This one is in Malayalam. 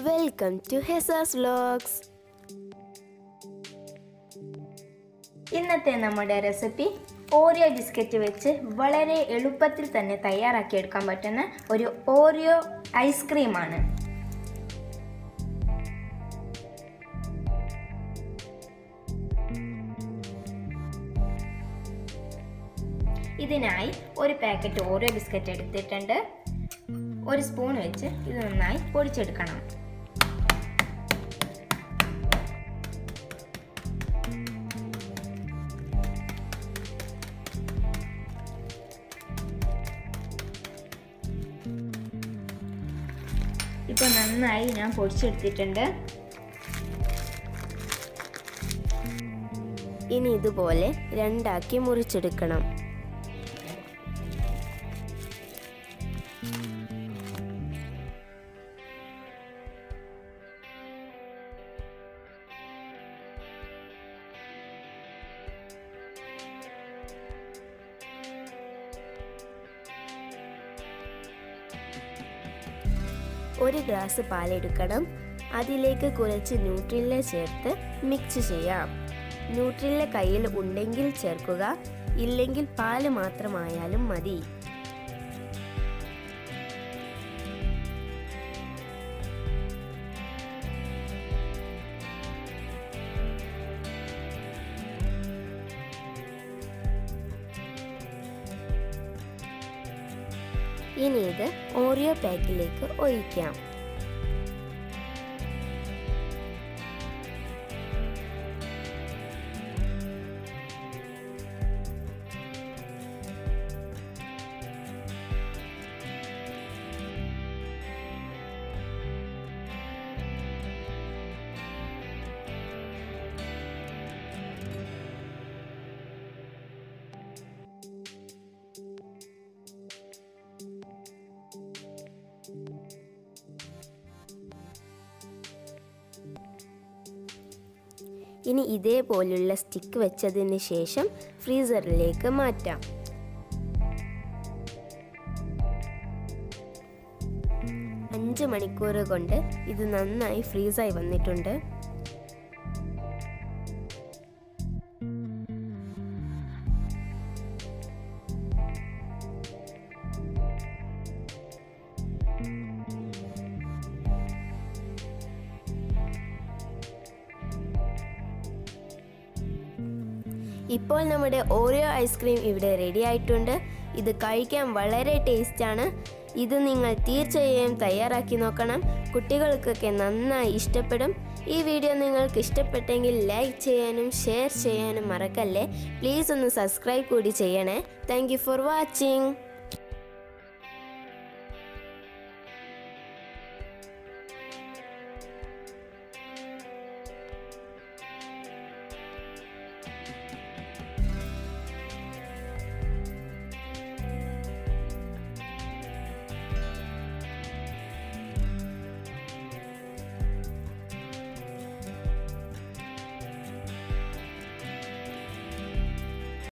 വെൽക്കം ടു ഹെസാസ് വ്ലോഗ്സ് ഇന്നത്തെ നമ്മുടെ റെസിപ്പി ഓറിയോ ബിസ്ക്കറ്റ് വെച്ച് വളരെ എളുപ്പത്തിൽ തന്നെ തയ്യാറാക്കിയെടുക്കാൻ പറ്റുന്ന ഒരു ഓറിയോ ഐസ്ക്രീമാണ് ഇതിനായി ഒരു പാക്കറ്റ് ഓറിയോ ബിസ്ക്കറ്റ് എടുത്തിട്ടുണ്ട് ഒരു സ്പൂൺ വെച്ച് ഇത് നന്നായി പൊടിച്ചെടുക്കണം ഇപ്പോൾ നന്നായി ഞാൻ പൊടിച്ചെടുത്തിട്ടുണ്ട് ഇനി ഇതുപോലെ രണ്ടാക്കി മുറിച്ചെടുക്കണം ഒരു ഗ്ലാസ് പാലെടുക്കണം അതിലേക്ക് കുറച്ച് ന്യൂട്രില്ല ചേർത്ത് മിക്സ് ചെയ്യാം ന്യൂട്രില്ല കയ്യിൽ ഉണ്ടെങ്കിൽ ചേർക്കുക ഇല്ലെങ്കിൽ പാല് മാത്രമായാലും മതി ഇനി ഇത് ഓറിയോ പാക്കിലേക്ക് ഒഴിക്കാം ഇനി ഇതേപോലുള്ള സ്റ്റിക്ക് വെച്ചതിന് ശേഷം ഫ്രീസറിലേക്ക് മാറ്റാം അഞ്ച് മണിക്കൂർ കൊണ്ട് ഇത് നന്നായി ഫ്രീസായി വന്നിട്ടുണ്ട് ഇപ്പോൾ നമ്മുടെ ഓറിയോ ഐസ്ക്രീം ഇവിടെ റെഡി ആയിട്ടുണ്ട് ഇത് കഴിക്കാൻ വളരെ ടേസ്റ്റാണ് ഇത് നിങ്ങൾ തീർച്ചയായും തയ്യാറാക്കി നോക്കണം കുട്ടികൾക്കൊക്കെ നന്നായി ഇഷ്ടപ്പെടും ഈ വീഡിയോ നിങ്ങൾക്ക് ഇഷ്ടപ്പെട്ടെങ്കിൽ ലൈക്ക് ചെയ്യാനും ഷെയർ ചെയ്യാനും മറക്കല്ലേ പ്ലീസ് ഒന്ന് സബ്സ്ക്രൈബ് കൂടി ചെയ്യണേ താങ്ക് ഫോർ വാച്ചിങ്